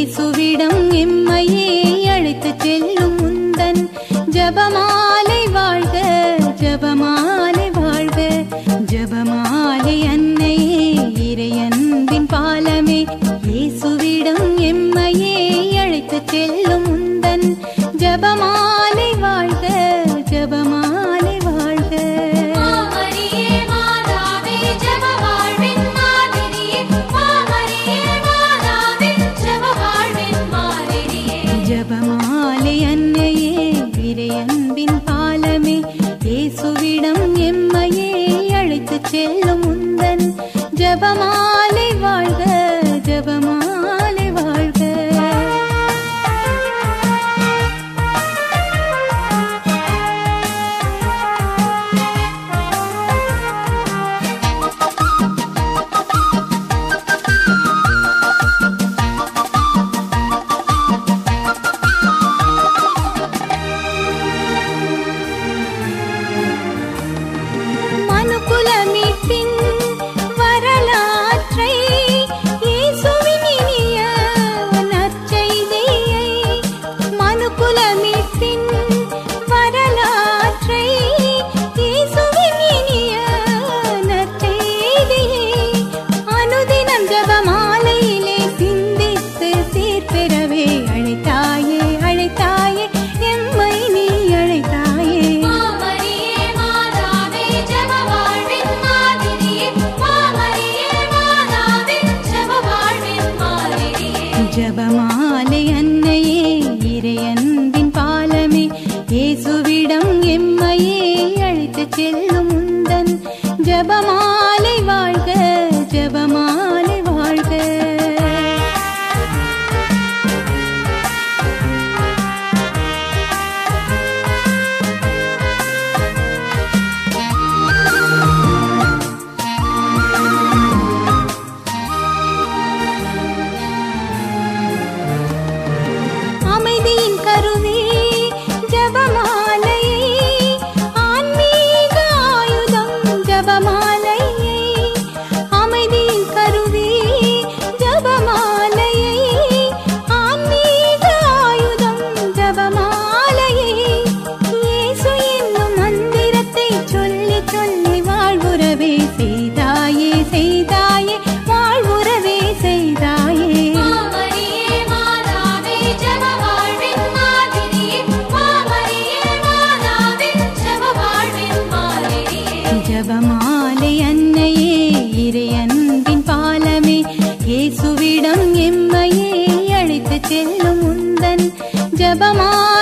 இயேசுவிடம் எம்மையே அழைத்துச் செல்லும் முந்தன் ஜபமாலை வாழ்க ஜபமாலை வாழ்க ஜபமாலை அன்னையே இறையன்பின் பாலமே இயேசுவிடம் எம்மையே அழைத்துச் செல்லும் முந்தன் ஜபமாலை வாழ்க ஜபமாலை வாழ்க மாமரியே மாதாவே ஜெப வாழ்வின் மாதிரியே மாமரியே மாதாவே ஜெப வாழ்வின் மாதிரியே ஜபமாலை அன்னையே இறையன்பின் பாலமே இயேசுவிடம் எம்மையே அழைத்துச் செல்லும் முந்தன் ஜபமாலை வாழ்க ஜபமாலை வாழ்க மனுக்குல மீட்பின் வரலாற்றை இயேசுவின் இனிய நற்செய்தியை மனுக்குல மீட்பின் வரலாற்றை இயேசுவின் இனிய நற்செய்தியை அனுதினம் ஜபமாலையிலே சிந்தித்து சீர்பெறவே அழைத்தாயே அழைத்தாயே எம்மை நீ அழைத்தாயே மாமரியே மாதாவே ஜெப வாழ்வின் மாதிரியே மாமரியே மாதாவே ஜெப வாழ்வின் மாதிரியே ஜபமாலை அன்னையே இறையன்பின் பாலமே இயேசுவிடம் எம்மையே அழைத்துச் செல்லும் முந்தன் ஜபமாலை வாழ்க ஜபமாலை வாழ்க அமைதியின் கருவே ஜபமாலையை ஆன்மீக ஆயுதம் ஜபமாலையை அமைதியின் கருவே ஜபமாலையை ஆன்மீக ஆயுதம் ஜபமாலையை இயேசு என்னும் மந்திரத்தை சொல்லி சொல்லி வாழ்வுறவே செய்தாயே செய்தாயே வாழ்வுறவே செய்தாயே மாமரியே மாதாவே ஜெப வாழ்வின் மாதிரியே மாமரியே மாதாவே ஜெப வாழ்வின் மாதிரியே ஜபமாலை அன்னையே இறையன்பின் பாலமே இயேசுவிடம் எம்மையே அழைத்துச் செல்லும் முந்தன் ஜபமாலை